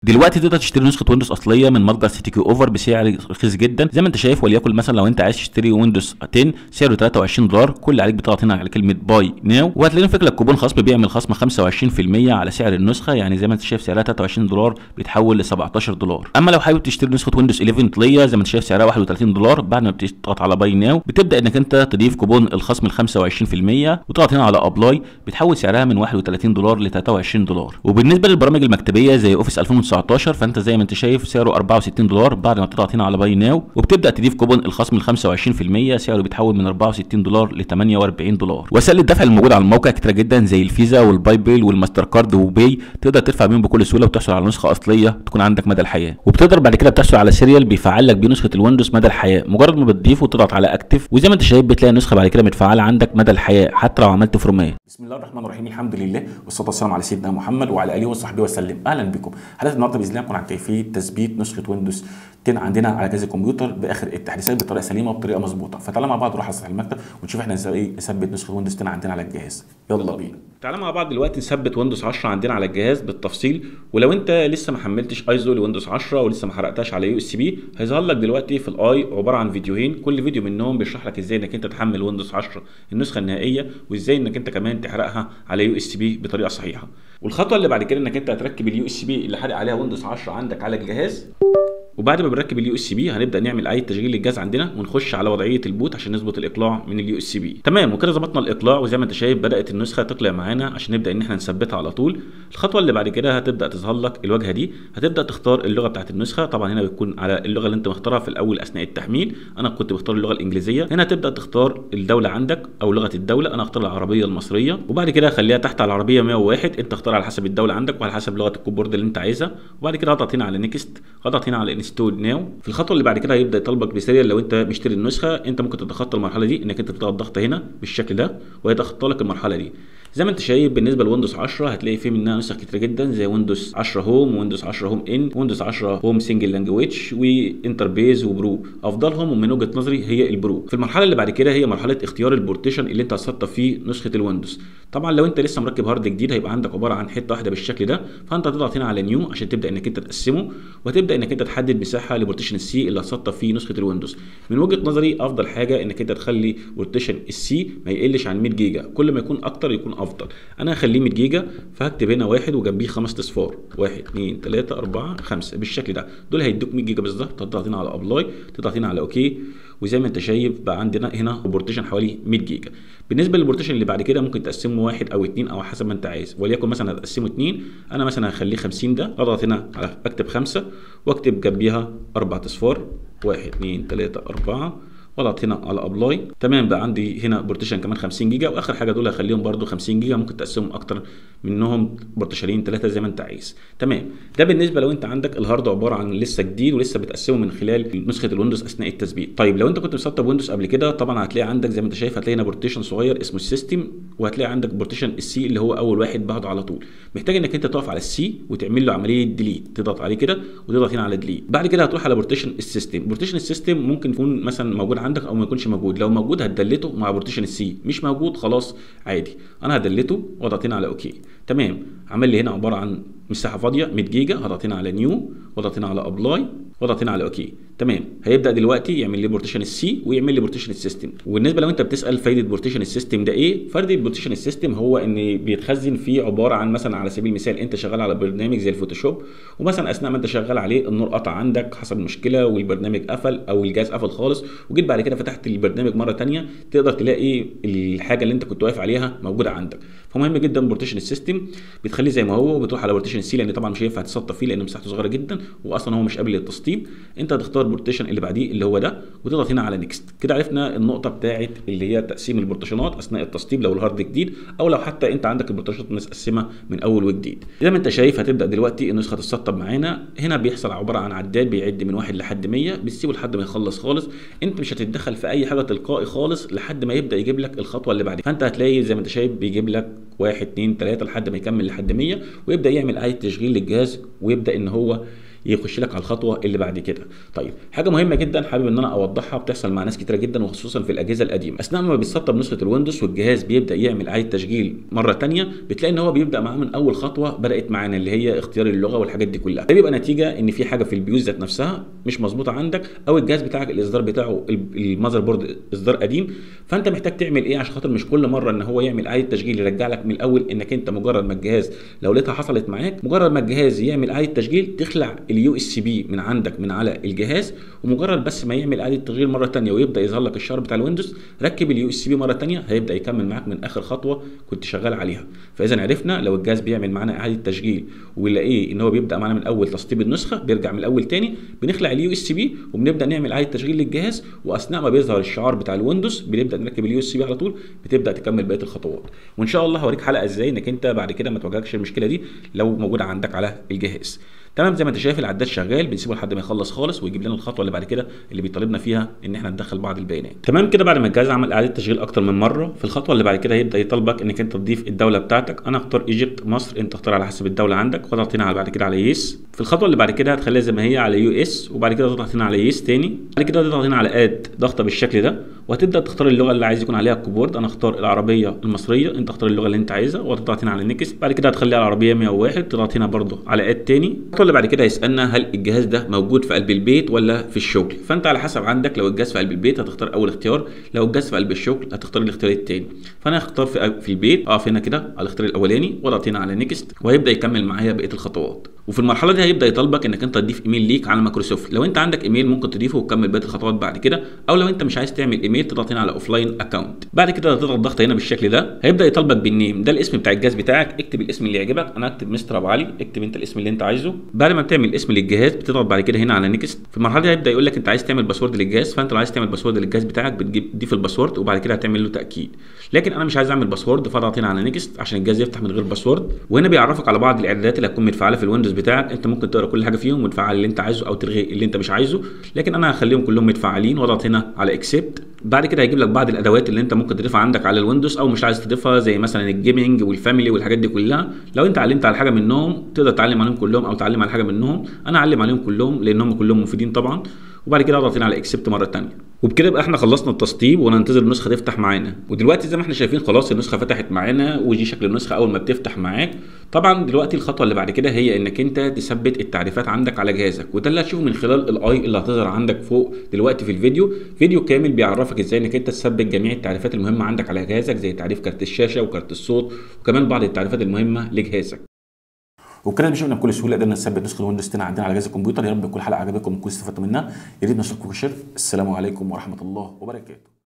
دلوقتي تقدر تشتري نسخه ويندوز اصليه من متجر سيتي كيو اوفر بسعر رخيص جدا زي ما انت شايف وليكن مثلا لو انت عايز تشتري ويندوز 10 سعره 23 دولار كل اللي عليك بتضغط هنا على كلمه باي ناو وهتلاقي فيك لك كوبون خصم بيعمل خصم 25% على سعر النسخه يعني زي ما انت شايف سعرها 23 دولار بيتحول ل 17 دولار اما لو حابب تشتري نسخه ويندوز 11 طليه زي ما انت شايف سعرها 31 دولار بعد ما بتضغط على باي ناو بتبدا انك انت تضيف كوبون الخصم ال 25% وتضغط هنا على ابلاي بتحول سعرها من 31 دولار ل 23 دولار وبالنسبه للبرامج المكتبيه زي اوفيس 2019 فانت زي ما انت شايف سعره 64 دولار بعد ما تضغط هنا على باي ناو وبتبدا تضيف كوبون الخصم ال 25% سعره بيتحول من 64 دولار ل 48 دولار وسائل الدفع الموجوده على الموقع كتيره جدا زي الفيزا والباي بيل والماستر كارد وباي تقدر تدفع بيهم بكل سهوله وتحصل على نسخه اصليه تكون عندك مدى الحياه وبتقدر بعد كده بتحصل على سيريال بيفعل لك بيه نسخه الويندوز مدى الحياه مجرد ما بتضيفه وتضغط على اكتف وزي ما انت شايف بتلاقي النسخه بعد كده متفعله عندك مدى الحياه حتى لو عملت فورمات بسم الله الرحمن الرحيم الحمد لله والصلاه والسلام على سيدنا محمد وعلى اله وصحبه وسلم اهلا بكم حلقه النهارده باذن الله هنكون عن كيفيه تثبيت نسخه ويندوز 10 عندنا على جهاز الكمبيوتر باخر التحديثات بطريقه سليمه وبطريقه مظبوطه فتعالى مع بعض نروح على سطح المكتب ونشوف احنا ازاي نثبت نسخه ويندوز 10 عندنا على الجهاز يلا بينا تعالى مع بعض دلوقتي نثبت ويندوز 10 عندنا على الجهاز بالتفصيل ولو انت لسه ما حملتش ايزو لويندوز 10 ولسه ما حرقتهاش على يو اس بي هيظهر لك دلوقتي في الاي عباره عن فيديوهين كل فيديو منهم بيشرح لك ازاي انك انت تحمل ويندوز 10 النسخه النهائيه وازاي انك انت كمان تحرقها على يو اس بي بطريقه صحيحه والخطوه اللي بعد كده انك انت هتركب اليو اس بي اللي حارق عليها ويندوز 10 عندك على الجهاز وبعد ما بنركب اليو اس بي هنبدا نعمل اي تشغيل للجهاز عندنا ونخش على وضعيه البوت عشان نظبط الاقلاع من اليو اس بي تمام وكده ظبطنا الاقلاع وزي ما انت شايف بدات النسخه تقلع معانا عشان نبدا ان احنا نثبتها على طول الخطوه اللي بعد كده هتبدا تظهر لك الواجهه دي هتبدا تختار اللغه بتاعت النسخه طبعا هنا بتكون على اللغه اللي انت مختارها في الاول اثناء التحميل انا كنت بختار اللغه الانجليزيه هنا هتبدا تختار الدوله عندك او لغه الدوله انا اختار العربيه المصريه وبعد كده خليها تحت على العربيه 101 انت اختار على حسب الدوله عندك وعلى حسب لغه الكيبورد اللي انت عايزها وبعد كده اضغط هنا على نيكست اضغط هنا على انستول ناو في الخطوه اللي بعد كده هيبدا يطلبك بسيريال لو انت مشتري النسخه انت ممكن تتخطى المرحله دي انك انت تضغط ضغطه هنا بالشكل ده وهيتخطى لك المرحله دي زي ما انت شايف بالنسبه لويندوز 10 هتلاقي فيه منها نسخ كتير جدا زي ويندوز 10 هوم ويندوز 10 هوم ان ويندوز 10 هوم سنجل لانجويج وانتربيز وبرو افضلهم ومن وجهه نظري هي البرو في المرحله اللي بعد كده هي مرحله اختيار البورتيشن اللي انت هتسطب فيه نسخه الويندوز طبعا لو انت لسه مركب هارد جديد هيبقى عندك عباره عن حته واحده بالشكل ده فانت هتضغط هنا على نيو عشان تبدا انك انت تقسمه وهتبدا انك انت تحدد مساحه لبورتيشن السي اللي هتسطب فيه نسخه الويندوز من وجهه نظري افضل حاجه انك انت تخلي بورتيشن السي ما يقلش عن 100 جيجا كل ما يكون اكتر يكون افضل انا هخليه 100 جيجا فهكتب هنا واحد وجنبيه خمس اصفار واحد اثنين ثلاثة أربعة خمسة بالشكل ده دول هيدوك 100 جيجا بالظبط تضغط هنا على ابلاي تضغط هنا على اوكي وزي ما انت شايف بقى عندنا هنا بورتيشن حوالي 100 جيجا بالنسبه للبورتيشن اللي بعد كده ممكن تقسمه واحد او اثنين او حسب ما انت عايز وليكن مثلا هتقسمه اثنين انا مثلا هخليه 50 ده اضغط هنا على اكتب خمسه واكتب جنبيها اربع اصفار واحد اثنين ثلاثة أربعة واضغط هنا على ابلاي تمام بقى عندي هنا بورتيشن كمان 50 جيجا واخر حاجه دول هخليهم برده 50 جيجا ممكن تقسمهم اكتر منهم بورتيشنين ثلاثه زي ما انت عايز تمام ده بالنسبه لو انت عندك الهارد عباره عن لسه جديد ولسه بتقسمه من خلال نسخه الويندوز اثناء التثبيت طيب لو انت كنت مسطب ويندوز قبل كده طبعا هتلاقي عندك زي ما انت شايف هتلاقي هنا بورتيشن صغير اسمه السيستم وهتلاقي عندك بورتيشن السي اللي هو اول واحد بعده على طول محتاج انك انت تقف على السي وتعمل له عمليه ديليت تضغط عليه كده وتضغط هنا على ديليت بعد كده هتروح على بورتيشن السيستم بورتيشن السيستم ممكن يكون مثلا موجود عندك او ما يكونش موجود موجود لو موجود هتدلته مع بورتيشن السي مش موجود خلاص عادي انا هدلته واضغط هنا على اوكي تمام عمل لي هنا عباره عن مساحه فاضيه 100 جيجا هضغط هنا على نيو واضغط هنا على ابلاي واضغط هنا على اوكي تمام هيبدا دلوقتي يعمل لي بورتيشن السي ويعمل لي بورتيشن السيستم وبالنسبه لو انت بتسال فايده بورتيشن السيستم ده ايه فايده بورتيشن السيستم هو ان بيتخزن فيه عباره عن مثلا على سبيل المثال انت شغال على برنامج زي الفوتوشوب ومثلا اثناء ما انت شغال عليه النور قطع عندك حصل مشكله والبرنامج قفل او الجهاز قفل خالص وجيت بعد كده فتحت البرنامج مره ثانيه تقدر تلاقي الحاجه اللي انت كنت واقف عليها موجوده عندك فمهم جدا بورتيشن السيستم بتخليه زي ما هو وبتروح على بورتيشن السي لان طبعا مش هينفع تسطب فيه لان مساحته صغيره جدا واصلا هو مش قابل للتسطيب انت هتختار بورتيشن اللي بعديه اللي هو ده وتضغط هنا على نيكست كده عرفنا النقطه بتاعه اللي هي تقسيم البورتيشنات اثناء التسطيب لو الهارد جديد او لو حتى انت عندك البورتيشنات متقسمه من اول وجديد زي ما انت شايف هتبدا دلوقتي النسخه تتسطب معانا هنا بيحصل عباره عن عداد بيعد من واحد لحد 100 بتسيبه لحد ما يخلص خالص انت مش هتتدخل في اي حاجه تلقائي خالص لحد ما يبدا يجيب لك الخطوه اللي بعدها فانت هتلاقي زي ما انت شايف بيجيب لك واحد اتنين تلاته لحد ما يكمل لحد 100 ويبدا يعمل اي تشغيل للجهاز ويبدا ان هو يخش لك على الخطوه اللي بعد كده طيب حاجه مهمه جدا حابب ان انا اوضحها بتحصل مع ناس كتيره جدا وخصوصا في الاجهزه القديمه اثناء ما بيتسطب نسخه الويندوز والجهاز بيبدا يعمل اعاده تشغيل مره ثانيه بتلاقي ان هو بيبدا معاه من اول خطوه بدات معانا اللي هي اختيار اللغه والحاجات دي كلها ده بيبقى نتيجه ان في حاجه في البيوز ذات نفسها مش مظبوطه عندك او الجهاز بتاعك الاصدار بتاعه المذر بورد اصدار قديم فانت محتاج تعمل ايه عشان خاطر مش كل مره ان هو يعمل اعاده تشغيل يرجع لك من الاول انك انت مجرد ما الجهاز لو لقيتها حصلت معاك مجرد ما الجهاز يعمل اعاده تشغيل تخلع اليو اس بي من عندك من على الجهاز ومجرد بس ما يعمل اعاده تشغيل مره ثانيه ويبدا يظهر لك الشعار بتاع الويندوز ركب اليو اس بي مره ثانيه هيبدا يكمل معاك من اخر خطوه كنت شغال عليها فاذا عرفنا لو الجهاز بيعمل معانا اعاده تشغيل ونلاقيه ان هو بيبدا معانا من اول تسطيب النسخه بيرجع من الاول تاني بنخلع اليو اس بي وبنبدا نعمل اعاده تشغيل للجهاز واثناء ما بيظهر الشعار بتاع الويندوز بنبدا نركب اليو اس بي على طول بتبدا تكمل بقيه الخطوات وان شاء الله هوريك حلقه ازاي انك انت بعد كده ما تواجهكش المشكله دي لو موجوده عندك على الجهاز تمام زي ما انت شايف العداد شغال بنسيبه لحد ما يخلص خالص ويجيب لنا الخطوه اللي بعد كده اللي بيطالبنا فيها ان احنا ندخل بعض البيانات تمام كده بعد ما الجهاز عمل اعاده تشغيل اكتر من مره في الخطوه اللي بعد كده هيبدا يطالبك انك انت تضيف الدوله بتاعتك انا اختار ايجيبت مصر انت اختار على حسب الدوله عندك واضغط هنا على بعد كده على يس في الخطوه اللي بعد كده هتخليها زي ما هي على يو اس وبعد كده تضغط هنا على يس تاني بعد كده تضغط هنا على اد ضغطه بالشكل ده وهتبدا تختار اللغه اللي عايز يكون عليها الكيبورد انا اختار العربيه المصريه انت اختار اللغه اللي انت عايزها وتضغط هنا على نيكست بعد كده هتخليها العربيه 101 تضغط هنا برده على اد تاني الخطوه اللي بعد كده هيسالنا هل الجهاز ده موجود في قلب البيت ولا في الشغل فانت على حسب عندك لو الجهاز في قلب البيت هتختار اول اختيار لو الجهاز في قلب الشغل هتختار الاختيار الثاني فانا هختار في, في البيت اقف هنا كده على الاختيار الاولاني واضغط هنا على نيكست وهيبدا يكمل معايا بقيه الخطوات وفي المرحله دي هيبدا يطالبك انك انت تضيف ايميل ليك على مايكروسوفت لو انت عندك ايميل ممكن تضيفه وتكمل بقيه الخطوات بعد كده او لو انت مش عايز تعمل ايميل تضغط هنا على اوفلاين اكونت بعد كده هتضغط ضغطه هنا بالشكل ده هيبدا يطالبك بالنيم ده الاسم بتاع الجهاز بتاعك اكتب الاسم اللي يعجبك انا اكتب مستر ابو علي اكتب انت الاسم اللي انت عايزه بعد ما بتعمل اسم للجهاز بتضغط بعد كده هنا على نيكست في المرحله دي هيبدا يقول لك انت عايز تعمل باسورد للجهاز فانت لو عايز تعمل باسورد للجهاز بتاعك بتجيب تضيف الباسورد وبعد كده هتعمل له تاكيد لكن انا مش عايز اعمل باسورد فاضغط هنا على نيكست عشان الجهاز يفتح من غير باسورد وهنا بيعرفك على بعض الاعدادات اللي هتكون متفعله في الويندوز بتاعك انت ممكن تقرا كل حاجه فيهم وتفعل اللي انت عايزه او تلغي اللي انت مش عايزه لكن انا هخليهم كلهم متفعلين واضغط هنا على اكسبت بعد كده هيجيب لك بعض الادوات اللي انت ممكن تضيفها عندك على الويندوز او مش عايز تضيفها زي مثلا الجيمنج والفاميلي والحاجات دي كلها لو انت علمت على حاجه منهم تقدر تعلم عليهم كلهم او تعلم على حاجه منهم انا اعلم عليهم كلهم لانهم كلهم مفيدين طبعا وبعد كده اضغط هنا على اكسبت مره ثانيه وبكده يبقى احنا خلصنا التسطيب وننتظر النسخه تفتح معانا ودلوقتي زي ما احنا شايفين خلاص النسخه فتحت معانا ودي شكل النسخه اول ما بتفتح معاك طبعا دلوقتي الخطوه اللي بعد كده هي انك انت تثبت التعريفات عندك على جهازك وده اللي هتشوفه من خلال الاي اللي هتظهر عندك فوق دلوقتي في الفيديو فيديو كامل بيعرفك ازاي انك انت تثبت جميع التعريفات المهمه عندك على جهازك زي تعريف كارت الشاشه وكارت الصوت وكمان بعض التعريفات المهمه لجهازك وبكده بنشوفنا بكل سهوله قدرنا نثبت نسخه الويندوز 10 عندنا على جهاز الكمبيوتر يا رب تكون الحلقه عجبتكم وتكونوا استفدتوا منها يا ريت نشركم وشير السلام عليكم ورحمه الله وبركاته